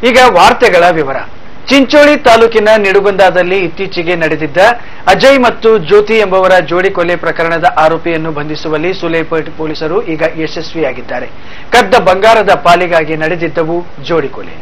ಈಗ ವಾರ್ತೆಗಳ ವಿವರ ಚಿಂಚೋಳಿ ತಾಲೂಕಿನ ನಿಡುಗುಂದದಲ್ಲಿ ಇತ್ತೀಚೆಗೆ ನಡೆದಿದ್ದ ಅಜಯ್ ಮತ್ತು ಜ್ಯೋತಿ ಎಂಬವರ ಜೋಡಿ ಕೊಲೆ ಪ್ರಕರಣದ ಆರೋಪಿಯನ್ನು ಬಂಧಿಸುವಲ್ಲಿ ಸುಲೇಪೇಟ್ ಪೊಲೀಸರು ಈಗ ಯಶಸ್ವಿಯಾಗಿದ್ದಾರೆ ಕದ್ದ ಬಂಗಾರದ ಪಾಲಿಗಾಗಿ ನಡೆದಿದ್ದವು ಜೋಡಿ ಕೊಲೆ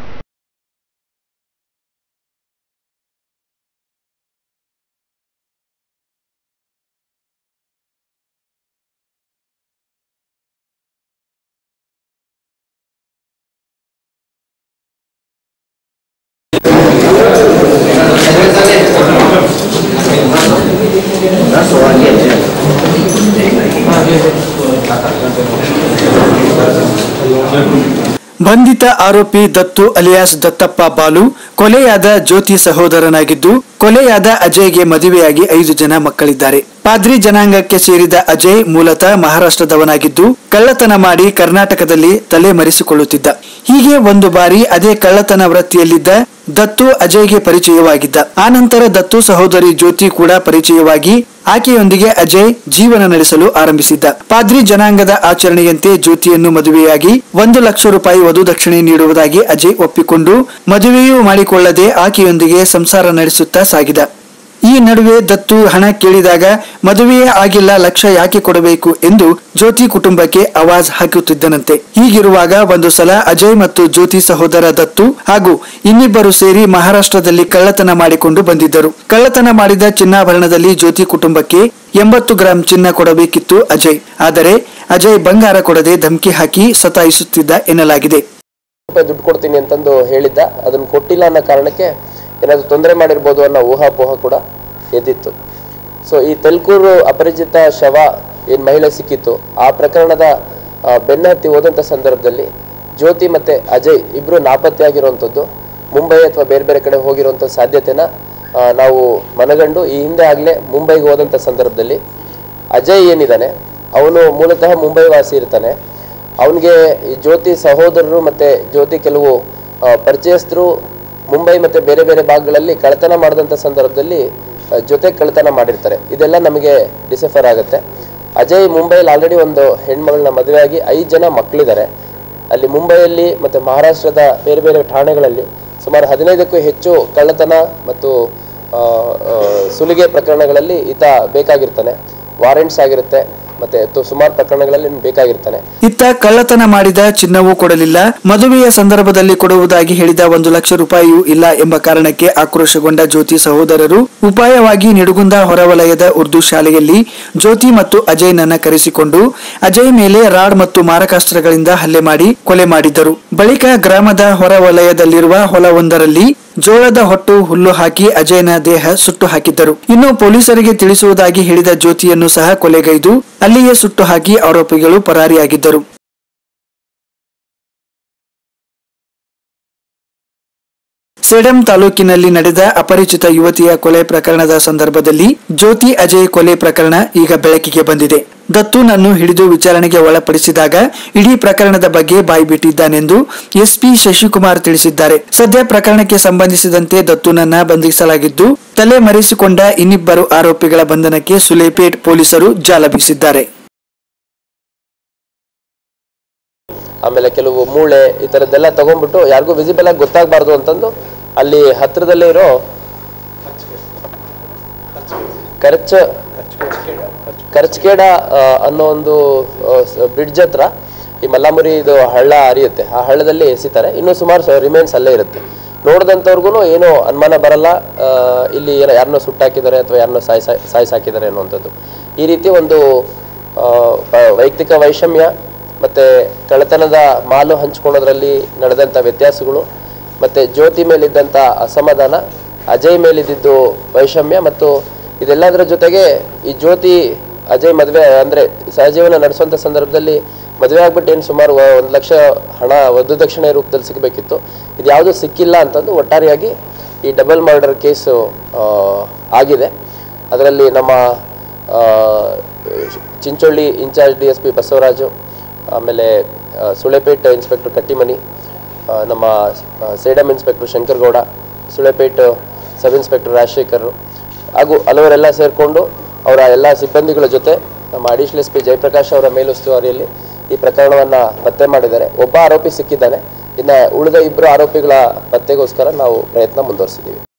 ಬಂಧಿತ ಆರೋಪಿ ದತ್ತು ಅಲಿಯಾಸ್ ದತ್ತಪ್ಪ ಬಾಲು ಕೊಲೆಯಾದ ಜ್ಯೋತಿ ಸಹೋದರನಾಗಿದ್ದು ಕೊಲೆಯಾದ ಅಜಯ್ಗೆ ಮದುವೆಯಾಗಿ ಐದು ಜನ ಮಕ್ಕಳಿದ್ದಾರೆ ಪಾದ್ರಿ ಜನಾಂಗಕ್ಕೆ ಸೇರಿದ ಅಜಯ್ ಮೂಲತಃ ಮಹಾರಾಷ್ಟ್ರದವನಾಗಿದ್ದು ಕಳ್ಳತನ ಮಾಡಿ ಕರ್ನಾಟಕದಲ್ಲಿ ತಲೆ ಮರೆಸಿಕೊಳ್ಳುತ್ತಿದ್ದ ಹೀಗೆ ಒಂದು ಬಾರಿ ಅದೇ ಕಳ್ಳತನ ವೃತ್ತಿಯಲ್ಲಿದ್ದ ದತ್ತು ಅಜಯ್ಗೆ ಪರಿಚಯವಾಗಿದ್ದ ಆನಂತರ ದತ್ತು ಸಹೋದರಿ ಜ್ಯೋತಿ ಕೂಡ ಪರಿಚಯವಾಗಿ ಆಕೆಯೊಂದಿಗೆ ಅಜಯ್ ಜೀವನ ನಡೆಸಲು ಆರಂಭಿಸಿದ್ದ ಪಾದ್ರಿ ಜನಾಂಗದ ಆಚರಣೆಯಂತೆ ಜ್ಯೋತಿಯನ್ನು ಮದುವೆಯಾಗಿ ಒಂದು ಲಕ್ಷ ರೂಪಾಯಿ ವಧು ದಕ್ಷಿಣೆ ನೀಡುವುದಾಗಿ ಅಜಯ್ ಒಪ್ಪಿಕೊಂಡು ಮದುವೆಯೂ ಮಾಡಿಕೊಳ್ಳದೆ ಆಕೆಯೊಂದಿಗೆ ಸಂಸಾರ ನಡೆಸುತ್ತಾ ಸಾಗಿದ ಈ ನಡುವೆ ದತ್ತು ಹಣ ಕೇಳಿದಾಗ ಮದುವೆಯೇ ಆಗಿಲ್ಲ ಲಕ್ಷ ಯಾಕೆ ಕೊಡಬೇಕು ಎಂದು ಜ್ಯೋತಿ ಕುಟುಂಬಕ್ಕೆ ಆವಾಜ್ ಹಾಕುತ್ತಿದ್ದನಂತೆ ಹೀಗಿರುವಾಗ ಒಂದು ಸಲ ಅಜಯ್ ಮತ್ತು ಜ್ಯೋತಿ ಸಹೋದರ ದತ್ತು ಹಾಗೂ ಇನ್ನಿಬ್ಬರು ಸೇರಿ ಮಹಾರಾಷ್ಟ್ರದಲ್ಲಿ ಕಳ್ಳತನ ಮಾಡಿಕೊಂಡು ಬಂದಿದ್ದರು ಕಳ್ಳತನ ಮಾಡಿದ ಚಿನ್ನಾಭರಣದಲ್ಲಿ ಜ್ಯೋತಿ ಕುಟುಂಬಕ್ಕೆ ಎಂಬತ್ತು ಗ್ರಾಂ ಚಿನ್ನ ಕೊಡಬೇಕಿತ್ತು ಅಜಯ್ ಆದರೆ ಅಜಯ್ ಬಂಗಾರ ಕೊಡದೆ ಧಮಕಿ ಹಾಕಿ ಸತಾಯಿಸುತ್ತಿದ್ದ ಎನ್ನಲಾಗಿದೆ ರೂಪಾಯಿ ದುಡ್ಡು ಕೊಡ್ತೀನಿ ಅಂತಂದು ಹೇಳಿದ್ದ ಅದನ್ನು ಕೊಟ್ಟಿಲ್ಲ ಅನ್ನೋ ಕಾರಣಕ್ಕೆ ಏನಾದರೂ ತೊಂದರೆ ಮಾಡಿರ್ಬೋದು ಅನ್ನೋ ಊಹಾಪೋಹ ಕೂಡ ಎದ್ದಿತ್ತು ಸೊ ಈ ತೆಲ್ಕೂರು ಅಪರಿಚಿತ ಶವ ಏನು ಮಹಿಳೆ ಸಿಕ್ಕಿತ್ತು ಆ ಪ್ರಕರಣದ ಆ, ಬೆನ್ನ ಹತ್ತಿ ಹೋದಂಥ ಸಂದರ್ಭದಲ್ಲಿ ಜ್ಯೋತಿ ಮತ್ತು ಅಜಯ್ ಇಬ್ಬರು ನಾಪತ್ತೆಯಾಗಿರುವಂಥದ್ದು ಮುಂಬೈ ಅಥವಾ ಬೇರೆ ಬೇರೆ ಕಡೆ ಹೋಗಿರುವಂಥ ಸಾಧ್ಯತೆನ ಆ, ನಾವು ಮನಗಂಡು ಈ ಹಿಂದೆ ಆಗಲೇ ಮುಂಬೈಗೆ ಹೋದಂಥ ಸಂದರ್ಭದಲ್ಲಿ ಅಜಯ್ ಏನಿದ್ದಾನೆ ಅವನು ಮೂಲತಃ ಮುಂಬೈ ವಾಸಿ ಇರ್ತಾನೆ ಅವನಿಗೆ ಈ ಜ್ಯೋತಿ ಸಹೋದರರು ಮತ್ತು ಜ್ಯೋತಿ ಕೆಲವು ಆ, ಪರಿಚಯಸ್ಥರು ಮುಂಬೈ ಮತ್ತು ಬೇರೆ ಬೇರೆ ಭಾಗಗಳಲ್ಲಿ ಕಳ್ಳತನ ಮಾಡಿದಂಥ ಸಂದರ್ಭದಲ್ಲಿ ಆ, ಜೊತೆ ಕಳ್ಳತನ ಮಾಡಿರ್ತಾರೆ ಇದೆಲ್ಲ ನಮಗೆ ಡಿಸಫರ್ ಆಗುತ್ತೆ ಅಜಯ್ ಮುಂಬೈಲಿ ಆಲ್ರೆಡಿ ಒಂದು ಹೆಣ್ಮಗಳನ್ನ ಮದುವೆಯಾಗಿ ಐದು ಜನ ಮಕ್ಕಳಿದ್ದಾರೆ ಅಲ್ಲಿ ಮುಂಬೈಯಲ್ಲಿ ಮತ್ತು ಮಹಾರಾಷ್ಟ್ರದ ಬೇರೆ ಬೇರೆ ಠಾಣೆಗಳಲ್ಲಿ ಸುಮಾರು ಹದಿನೈದಕ್ಕೂ ಹೆಚ್ಚು ಕಳ್ಳತನ ಮತ್ತು ಆ, ಆ, ಸುಲಿಗೆ ಪ್ರಕರಣಗಳಲ್ಲಿ ಈತ ಬೇಕಾಗಿರ್ತಾನೆ ವಾರೆಂಟ್ಸ್ ಆಗಿರುತ್ತೆ ಮತ್ತು ಸುಮಾರು ಪ್ರಕರಣಗಳಲ್ಲಿ ಇವ್ನು ಬೇಕಾಗಿರ್ತಾನೆ ಇತ್ತ ಕಳ್ಳತನ ಮಾಡಿದ ಚಿನ್ನವೂ ಕೊಡಲಿಲ್ಲ ಮದುವೆಯ ಸಂದರ್ಭದಲ್ಲಿ ಕೊಡುವುದಾಗಿ ಹೇಳಿದ ಒಂದು ಲಕ್ಷ ರೂಪಾಯಿಯೂ ಇಲ್ಲ ಎಂಬ ಕಾರಣಕ್ಕೆ ಆಕ್ರೋಶಗೊಂಡ ಜ್ಯೋತಿ ಸಹೋದರರು ಉಪಾಯವಾಗಿ ನಿಡುಗುಂದ ಹೊರವಲಯದ ಉರ್ದು ಶಾಲೆಯಲ್ಲಿ ಜ್ಯೋತಿ ಮತ್ತು ಅಜಯ್ನನ್ನ ಕರೆಸಿಕೊಂಡು ಅಜಯ್ ಮೇಲೆ ರಾಡ್ ಮತ್ತು ಮಾರಕಾಸ್ತ್ರಗಳಿಂದ ಹಲ್ಲೆ ಮಾಡಿ ಕೊಲೆ ಮಾಡಿದ್ದರು ಬಳಿಕ ಗ್ರಾಮದ ಹೊರವಲಯದಲ್ಲಿರುವ ಹೊಲವೊಂದರಲ್ಲಿ ಜೋಳದ ಹೊಟ್ಟು ಹುಲ್ಲು ಹಾಕಿ ಅಜಯ್ನ ದೇಹ ಸುಟ್ಟು ಹಾಕಿದ್ದರು ಇನ್ನು ಪೊಲೀಸರಿಗೆ ತಿಳಿಸುವುದಾಗಿ ಹೇಳಿದ ಜ್ಯೋತಿಯನ್ನು ಸಹ ಕೊಲೆಗೈದು ಅಲ್ಲಿಯೇ ಸುಟ್ಟು ಹಾಕಿ ಆರೋಪಿಗಳು ಪರಾರಿಯಾಗಿದ್ದರು ಸೇಡಂ ತಾಲೂಕಿನಲ್ಲಿ ನಡೆದ ಅಪರಿಚಿತ ಯುವತಿಯ ಕೊಲೆ ಪ್ರಕರಣದ ಸಂದರ್ಭದಲ್ಲಿ ಜ್ಯೋತಿ ಅಜಯ್ ಕೊಲೆ ಪ್ರಕರಣ ಈಗ ಬೆಳಕಿಗೆ ಬಂದಿದೆ ದತ್ತುನನ್ನು ಹಿಡಿದು ವಿಚಾರಣೆಗೆ ಒಳಪಡಿಸಿದಾಗ ಇಡೀ ಪ್ರಕರಣದ ಬಗ್ಗೆ ಬಾಯ್ಬಿಟ್ಟಿದ್ದಾನೆಂದು ಎಸ್ಪಿ ಶಶಿಕುಮಾರ್ ತಿಳಿಸಿದ್ದಾರೆ ಸದ್ಯ ಪ್ರಕರಣಕ್ಕೆ ಸಂಬಂಧಿಸಿದಂತೆ ದತ್ತುನನ್ನ ಬಂಧಿಸಲಾಗಿದ್ದು ತಲೆ ಮರೆಸಿಕೊಂಡ ಇನ್ನಿಬ್ಬರು ಆರೋಪಿಗಳ ಬಂಧನಕ್ಕೆ ಸುಲೇಪೇಟ್ ಪೊಲೀಸರು ಜಾಲ ಬೀಸಿದ್ದಾರೆ ಆಮೇಲೆ ಕೆಲವು ಮೂಳೆ ಈ ಥರದ್ದೆಲ್ಲ ತಗೊಂಡ್ಬಿಟ್ಟು ಯಾರಿಗೂ ವಿಸಿಬಲ್ ಆಗಿ ಗೊತ್ತಾಗಬಾರ್ದು ಅಂತಂದು ಅಲ್ಲಿ ಹತ್ರದಲ್ಲೇ ಇರೋ ಖರ್ಚ ಖರ್ಚ್ಕೇಡ ಆ, ಅನ್ನೋ ಒಂದು ಬ್ರಿಡ್ಜ್ ಹತ್ರ ಈ ಮಲ್ಲಾಮುರಿ ಇದು ಹಳ್ಳ ಹರಿಯುತ್ತೆ ಆ ಹಳ್ಳದಲ್ಲಿ ಎಸಿತಾರೆ ಇನ್ನೂ ಸುಮಾರು ರಿಮೇನ್ಸ್ ಅಲ್ಲೇ ಇರುತ್ತೆ ನೋಡಿದಂಥವ್ರಿಗೂ ಏನೋ ಅನುಮಾನ ಬರಲ್ಲ ಆ, ಇಲ್ಲಿ ಏನೋ ಯಾರನ್ನೋ ಸುಟ್ಟಾಕಿದ್ದಾರೆ ಅಥವಾ ಯಾರನ್ನೋ ಸಾಯಿಸ ಸಾಯಿಸಾಕಿದ್ದಾರೆ ಅನ್ನುವಂಥದ್ದು ಈ ರೀತಿ ಒಂದು ಆ, ಪ- ವೈಯಕ್ತಿಕ ವೈಷಮ್ಯ ಮತ್ತು ಕಳ್ಳತನದ ಮಾಲು ಹಂಚ್ಕೊಳ್ಳೋದ್ರಲ್ಲಿ ನಡೆದಂಥ ವ್ಯತ್ಯಾಸಗಳು ಮತ್ತು ಜ್ಯೋತಿ ಮೇಲಿದ್ದಂಥ ಅಸಮಾಧಾನ ಅಜಯ್ ಮೇಲಿದ್ದಿದ್ದು ವೈಷಮ್ಯ ಮತ್ತು ಇದೆಲ್ಲದರ ಜೊತೆಗೆ ಈ ಜ್ಯೋತಿ ಅಜಯ್ ಮದುವೆ ಅಂದರೆ ಸಹಜೀವನ ನಡೆಸುವಂಥ ಸಂದರ್ಭದಲ್ಲಿ ಮದುವೆ ಆಗ್ಬಿಟ್ಟು ಏನು ಸುಮಾರು ಒಂದು ಲಕ್ಷ ಹಣ ವಧು ದಕ್ಷಿಣೆ ರೂಪದಲ್ಲಿ ಸಿಗಬೇಕಿತ್ತು ಇದು ಯಾವುದೂ ಸಿಕ್ಕಿಲ್ಲ ಅಂತಂದು ಒಟ್ಟಾರೆಯಾಗಿ ಈ ಡಬಲ್ ಮರ್ಡರ್ ಕೇಸು ಆ, ಆಗಿದೆ ಅದರಲ್ಲಿ ನಮ್ಮ ಆ, Chincholi incharge D S P Basavaraju ಆಮೇಲೆ ಆ, ಸುಳೆಪೇಟ್ ಇನ್ಸ್ಪೆಕ್ಟರ್ ಕಟ್ಟಿಮನಿ ಆ, ನಮ್ಮ ಆ, Sedam inspector Shankaragouda Sulepet sub inspector Rajashekhar ಹಾಗೂ ಹಲವರೆಲ್ಲ ಸೇರಿಕೊಂಡು ಅವರ ಎಲ್ಲ ಸಿಬ್ಬಂದಿಗಳ ಜೊತೆ ನಮ್ಮ ಅಡಿಷನಲ್ ಎಸ್ ಪಿ ಜಯಪ್ರಕಾಶ್ ಅವರ ಮೇಲುಸ್ತುವಾರಿಯಲ್ಲಿ ಈ ಪ್ರಕರಣವನ್ನು ಪತ್ತೆ ಮಾಡಿದ್ದಾರೆ ಒಬ್ಬ ಆರೋಪಿ ಸಿಕ್ಕಿದ್ದಾನೆ ಇನ್ನು ಉಳಿದ ಇಬ್ಬರು ಆರೋಪಿಗಳ ಪತ್ತೆಗೋಸ್ಕರ ನಾವು ಪ್ರಯತ್ನ ಮುಂದುವರಿಸಿದ್ದೀವಿ